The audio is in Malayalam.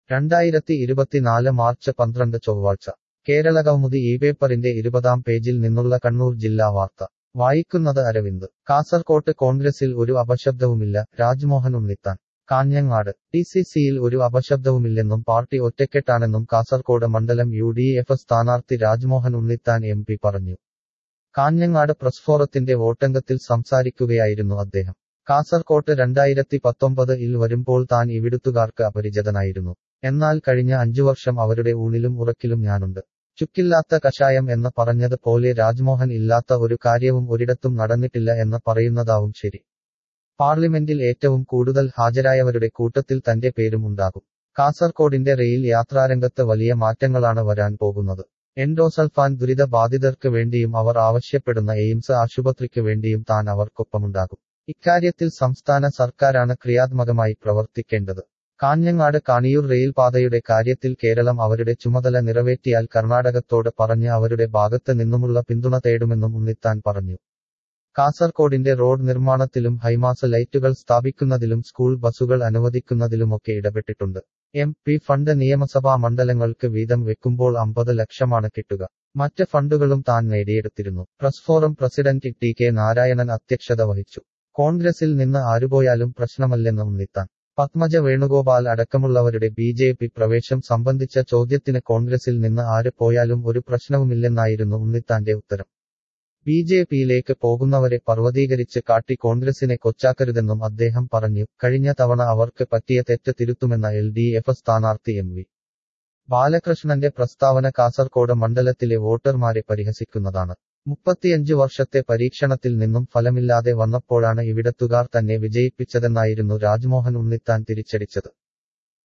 രണ്ടായിരത്തി ഇരുപത്തിനാല് മാർച്ച് പന്ത്രണ്ട് ചൊവ്വാഴ്ച കേരളകൗമുദി ഈ പേപ്പറിന്റെ ഇരുപതാം പേജിൽ നിന്നുള്ള കണ്ണൂർ ജില്ലാ വാർത്ത വായിക്കുന്നത് അരവിന്ദ് കാസർകോട്ട് കോൺഗ്രസിൽ ഒരു അപശബ്ദവുമില്ല രാജ്മോഹൻ ഉണ്ണിത്താൻ കാഞ്ഞങ്ങാട് ഡി സി സിയിൽ ഒരു അപശബ്ദവുമില്ലെന്നും പാർട്ടി ഒറ്റക്കെട്ടാണെന്നും കാസർകോട് മണ്ഡലം യു ഡി എഫ് സ്ഥാനാർത്ഥി രാജ്മോഹൻ ഉണ്ണിത്താൻ എം പി പറഞ്ഞു കാഞ്ഞങ്ങാട് പ്രസ്ഫോറത്തിന്റെ വോട്ടംഗത്തിൽ സംസാരിക്കുകയായിരുന്നു അദ്ദേഹം കാസർകോട്ട് രണ്ടായിരത്തി പത്തൊമ്പത് ഇൽ വരുമ്പോൾ താൻ ഇവിടുത്തുകാർക്ക് അപരിചിതനായിരുന്നു എന്നാൽ കഴിഞ്ഞ അഞ്ചു വർഷം അവരുടെ ഊണിലും ഉറക്കിലും ഞാനുണ്ട് ചുക്കില്ലാത്ത കഷായം എന്ന് പറഞ്ഞത് പോലെ രാജ്മോഹൻ ഇല്ലാത്ത ഒരു കാര്യവും ഒരിടത്തും നടന്നിട്ടില്ല എന്ന് പറയുന്നതാവും ശരി പാർലമെന്റിൽ ഏറ്റവും കൂടുതൽ ഹാജരായവരുടെ കൂട്ടത്തിൽ തന്റെ പേരും ഉണ്ടാകും കാസർകോടിന്റെ റെയിൽ യാത്രാരംഗത്ത് വലിയ മാറ്റങ്ങളാണ് വരാൻ പോകുന്നത് എൻഡോസൾഫാൻ ദുരിത ബാധിതർക്ക് വേണ്ടിയും അവർ ആവശ്യപ്പെടുന്ന എയിംസ് ആശുപത്രിക്ക് വേണ്ടിയും താൻ അവർക്കൊപ്പമുണ്ടാകും ഇക്കാര്യത്തിൽ സംസ്ഥാന സർക്കാരാണ് ക്രിയാത്മകമായി പ്രവർത്തിക്കേണ്ടത് കാഞ്ഞങ്ങാട് കാണിയൂർ റെയിൽ പാതയുടെ കാര്യത്തിൽ കേരളം അവരുടെ ചുമതല നിറവേറ്റിയാൽ കർണാടകത്തോട് പറഞ്ഞ് അവരുടെ ഭാഗത്ത് നിന്നുമുള്ള പിന്തുണ തേടുമെന്നും ഉണ്ണിത്താൻ പറഞ്ഞു കാസർകോടിന്റെ റോഡ് നിർമ്മാണത്തിലും ഹൈമാസ ലൈറ്റുകൾ സ്ഥാപിക്കുന്നതിലും സ്കൂൾ ബസുകൾ അനുവദിക്കുന്നതിലുമൊക്കെ ഇടപെട്ടിട്ടുണ്ട് എം പി ഫണ്ട് നിയമസഭാ മണ്ഡലങ്ങൾക്ക് വീതം വെക്കുമ്പോൾ അമ്പത് ലക്ഷമാണ് കിട്ടുക മറ്റ് ഫണ്ടുകളും താൻ നേടിയെടുത്തിരുന്നു press forum president T K Narayanan അധ്യക്ഷത വഹിച്ചു കോൺഗ്രസിൽ നിന്ന് ആരുപോയാലും പ്രശ്നമല്ലെന്ന് ഉണ്ണിത്താൻ പത്മജ വേണുഗോപാൽ അടക്കമുള്ളവരുടെ ബി ജെ പി പ്രവേശം സംബന്ധിച്ച ചോദ്യത്തിന് കോൺഗ്രസിൽ നിന്ന് ആര് പോയാലും ഒരു പ്രശ്നവുമില്ലെന്നായിരുന്നു ഉണ്ണിത്താന്റെ ഉത്തരം ബി ജെ പിയിലേക്ക് പോകുന്നവരെ പർവ്വതീകരിച്ച് കാട്ടി കോൺഗ്രസിനെ കൊച്ചാക്കരുതെന്നും അദ്ദേഹം പറഞ്ഞു കഴിഞ്ഞ തവണ അവർക്ക് പറ്റിയ തെറ്റ് തിരുത്തുമെന്ന എൽ ഡി എഫ് സ്ഥാനാർത്ഥി എം വി ബാലകൃഷ്ണന്റെ പ്രസ്താവന കാസർകോട് മണ്ഡലത്തിലെ വോട്ടർമാരെ പരിഹസിക്കുന്നതാണ് മുപ്പത്തിയഞ്ചു വർഷത്തെ പരീക്ഷണത്തിൽ നിന്നും ഫലമില്ലാതെ വന്നപ്പോഴാണ് ഇവിടത്തുകാർ തന്നെ വിജയിപ്പിച്ചതെന്നായിരുന്നു രാജ്മോഹൻ ഉണ്ണിത്താൻ തിരിച്ചടിച്ചത്